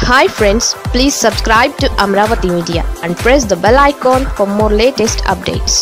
hi friends please subscribe to Amaravati media and press the bell icon for more latest updates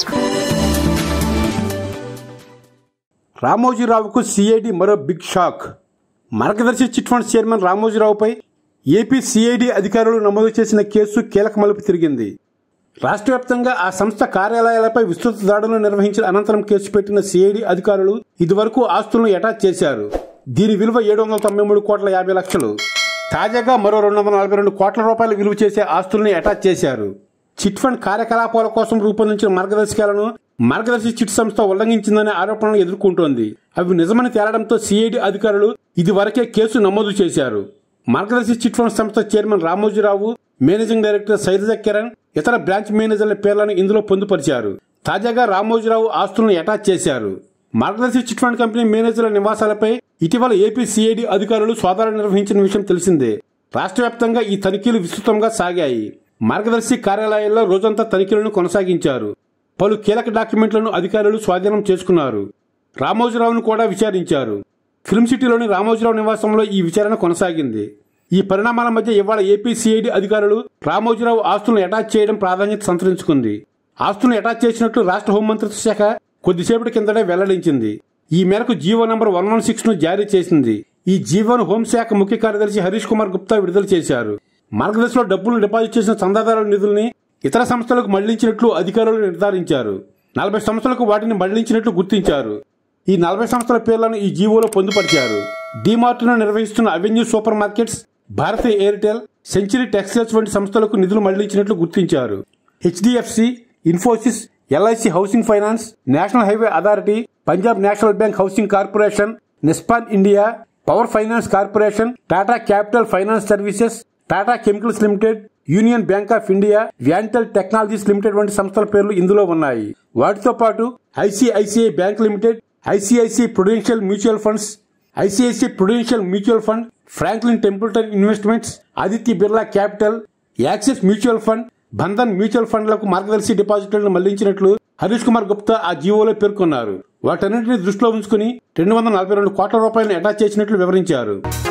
రామోజీరావుకు CID మరో big shock Margadarsi chit funds chairman రామోజీరావుపై AP CID అధికారులు నమోదు చేసిన case కీలక మలుపు తిరిగింది రాష్ట్ర వ్యాప్తంగా ఆ సంస్థ కార్యాలయాలపై విస్తృత దాడులు నిర్వహించిన అనంతరం కేసు పెట్టిన సిఐడి అధికారులు ఇదివరకు ఆస్తులను అటాచ్ చేశారు దీని విలువ ఏడు వందల తొంభై మూడు కోట్ల యాభై లక్షలు తాజాగా మరో రెండు వందల నలభై రెండు కోట్ల రూపాయల విలువ చేసే ఆస్తుల్ని అటాచ్ చేశారు చిట్ ఫండ్ కార్యకలాపాల కోసం రూపొందించిన మార్గదర్శకాలను మార్గదర్శి చిట్ సంస్థ ఉల్లంఘించిందనే ఆరోపణలు ఎదుర్కొంటోంది అవి నిజమని తేలడంతో సిఐడి అధికారులు ఇదివరకే కేసు నమోదు చేశారు మార్గదర్శి చిట్ ఫండ్ సంస్థ chairman Ramoji Rao managing director Sailaja Kiran ఇతర బ్రాంచ్ మేనేజర్ల పేర్లను ఇందులో పొందుపరిచారు తాజాగా రామోజీరావు ఆస్తులను అటాచ్ చేశారు మార్గదర్శి చిట్ ఫండ్ కంపెనీ మేనేజర్ల నివాసాలపై ఇటీవల ఏపీ సిఐడి అధికారులు సోదాలు నిర్వహించిన విషయం తెలిసిందే రాష్ట్ర వ్యాప్తంగా ఈ తనిఖీలు విస్తృతంగా సాగాయి మార్గదర్శి కార్యాలయాల్లో రోజంతా తనిఖీలను కొనసాగించారు పలు కీలక డాక్యుమెంట్లను అధికారులు స్వాధీనం చేసుకున్నారు రామోజీరావును కూడా విచారించారు ఫిల్మ్ సిటీలోని రామోజీరావు నివాసంలో ఈ విచారణ కొనసాగింది ఈ పరిణామాల మధ్య ఇవాళ ఏపీ సిఐడి అధికారులు రామోజీరావు ఆస్తులను అటాచ్ చేయడం ప్రాధాన్యత సంతరించుకుంది ఆస్తులను అటాచ్ చేసినట్లు రాష్ట్ర హోంమంత్రిత్వ శాఖ కొద్దిసేపటి కిందటే వెల్లడించింది ఈ మేరకు GO number one one six ను జారీ చేసింది ఈ జీవోను హోంశాఖ ముఖ్య కార్యదర్శి హరీష్ కుమార్ గుప్తా విడుదల చేశారు మార్గదర్శిలో డబ్బులు డిపాజిట్ చేసిన చందాదారుల నిధుల్ని ఇతర సంస్థలకు మళ్లించినట్లు అధికారులు నిర్ధారించారు నలభై సంస్థలకు వాటిని మళ్లించినట్లు గుర్తించారు ఈ నలభై సంస్థల పేర్లను ఈ జీవోలో పొందుపరిచారు ను నిర్వహిస్తున్న avenue super markets Bharatiya Airtel century textiles వంటి సంస్థలకు నిధులు మళ్లించినట్లు గుర్తించారు HDFC Infosys LIC housing finance national highway authority Punjab national bank housing corporation నిస్పాన్ India power finance corporation Tata capital finance services Tata chemicals limited union bank of India వ్యాంటెల్ టెక్నాలజీస్ లిమిటెడ్ వంటి సంస్థల పేర్లు ఇందులో ఉన్నాయి వాటితో పాటు ICICI bank limited ICICI prudential mutual funds ICICI prudential mutual fund Franklin Templeton investments Aditya Birla capital Axis mutual fund Bandhan mutual ఫండ్లకు మార్గదర్శి డిపాజిట్లను మళ్లించినట్లు హరీష్ కుమార్ గుప్తా ఆ జీవోలో పేర్కొన్నారు వాటన్నింటినీ దృష్టిలో ఉంచుకుని రెండు వందల నలభై రెండు కోట్ల రూపాయలను అటాచ్ చేసినట్లు వివరించారు